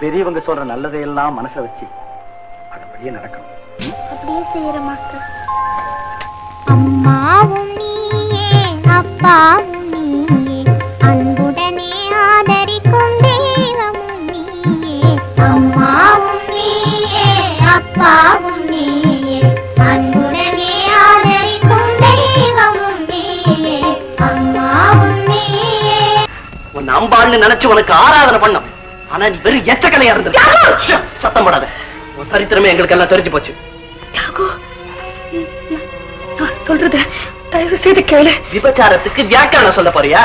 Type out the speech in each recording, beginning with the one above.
பெரியவங்க சொல்ற நல்லதையெல்லாம் மனசுல வச்சு அதன்படியே நடக்கணும் அப்படியே செய்யற மாஸ்டர் அம்மாவும் நீயே அப்பாவும் நீயே அன்புடனே ஆதரிக்கும் தெய்வமும் நீயே அம்மாவும் நீயே அப்பாவும் நீயே அன்புடனே ஆதரிக்கும் தெய்வமும் நீயே அம்மாவும் நீயே உன் அம்பாள்னு நினைச்சு உனக்கு ஆராதனை பண்ணோம் ஆனா நீ வெறும் எச்சக்கலையா இருந்த சத்தம் போடாத உன் சரித்திரமே எங்களுக்கு எல்லாம் தெரிஞ்சு போச்சு நான் சொல்றத தயவு செய்து கேளு விபச்சாரத்துக்கு வியாக்கியானம் சொல்ல போறியா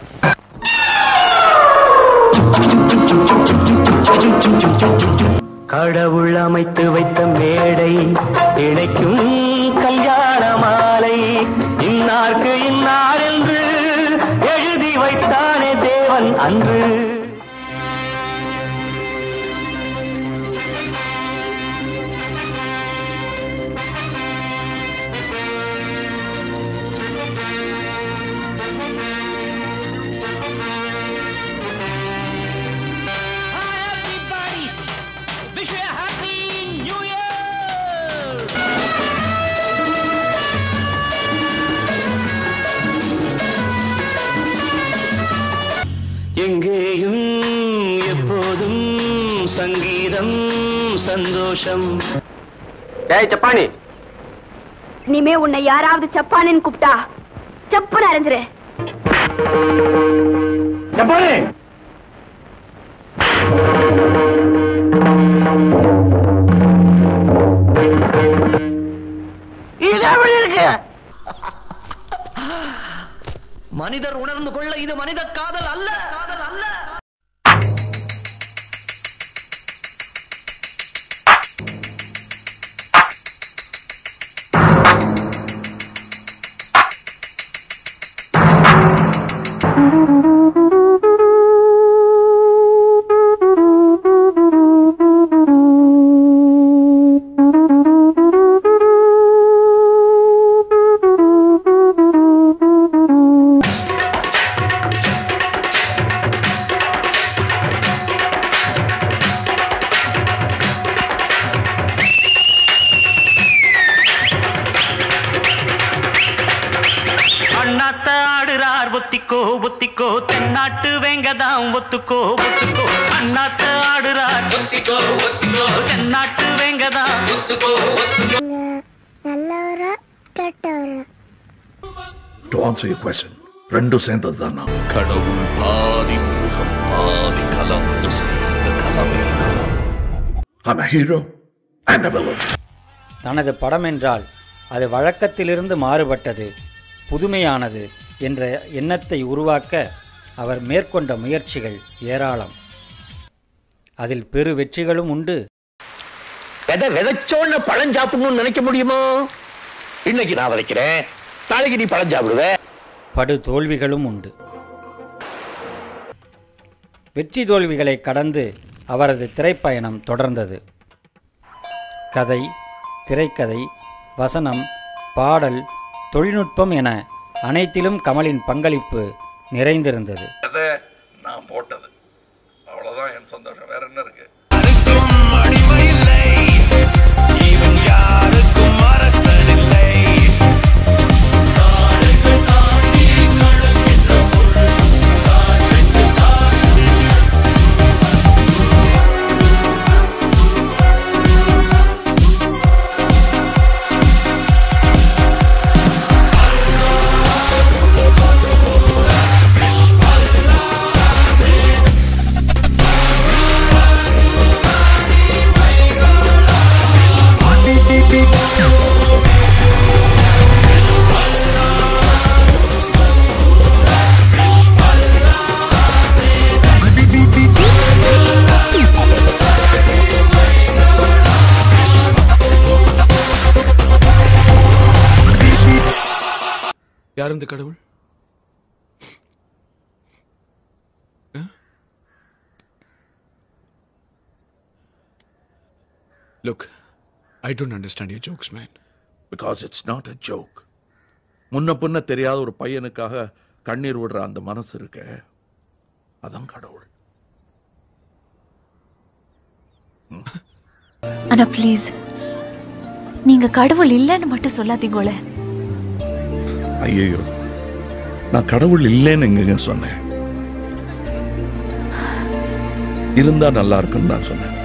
கடவுள் அமைத்து வைத்த மேடை இணைக்கும் கல்யாண மாலை இன்னார்க்கு இன்னார் என்று எழுதி வைத்தானே தேவன் அன்று எங்கேயும் எப்போதும் சங்கீதம் சந்தோஷம் டேய் சப்பானி இனிமே உன்னை யாராவது சப்பானின்னு கூப்பிட்டா சப்புன்னு அரைஞ்சிரு சப்பானி இது எப்படி இருக்கு மனிதர் உணர்ந்து கொள்ள இது மனித காதல் அல்ல காதல் அல்ல அண்ணாத்த ஆடுறார் ஒத்திக்கோ ஒத்திக்கோ தென்னாட்டு வேங்கதாம் ஒத்துக்கோ ஒத்துக்கோ அண்ணாத்த ஆடுறார் ஒத்திக்கோ ஒத்திக்கோ தென்னாட்டு வேங்கதாம் ஒத்துக்கோ நல்லவரா கெட்டவரா டு ஆன்சர் யூ கொஸ்டின் ரெண்டும் சேர்ந்தது தானா கடவுள் பாதி மிருகம் பாதி கலந்து செய்த கலவை நான் I'm a hero and a villain. தனது படம் என்றால் அது வழக்கத்திலிருந்து மாறுபட்டது புதுமையானது என்ற எண்ணத்தை உருவாக்க அவர் மேற்கொண்ட முயற்சிகள் ஏராளம் அதில் பெரு வெற்றிகளும் உண்டு விதை விதைச்சோன்னு பழம் சாப்பிடணும்னு நினைக்க முடியுமோ இன்னைக்கு நான் விதைக்கிறேன் நாளைக்கு நீ பழம் சாப்பிடுவ படு தோல்விகளும் உண்டு வெற்றி தோல்விகளை கடந்து அவரது திரைப்பயணம் தொடர்ந்தது கதை திரைக்கதை வசனம் பாடல் தொழில்நுட்பம் என அனைத்திலும் கமலின் பங்களிப்பு நிறைந்திருந்தது அதை நான் போட்டது அவ்வளவுதான் என் சந்தோஷம் வேற என்ன இருக்கு யார் இந்த கடவுள் look I don't understand your jokes man because it's not a joke முன்ன பின்ன தெரியாத ஒரு பையனுக்காக கண்ணீர் விடுற அந்த மனசு இருக்க அதான் கடவுள் ஆனா ப்ளீஸ் நீங்க கடவுள் இல்லைன்னு மட்டும் சொல்லாதீங்களே ஐயோ நான் கடவுள் இல்லைன்னு எங்கங்க சொன்னேன் இருந்தா நல்லா இருக்குன்னு தான் சொன்னேன்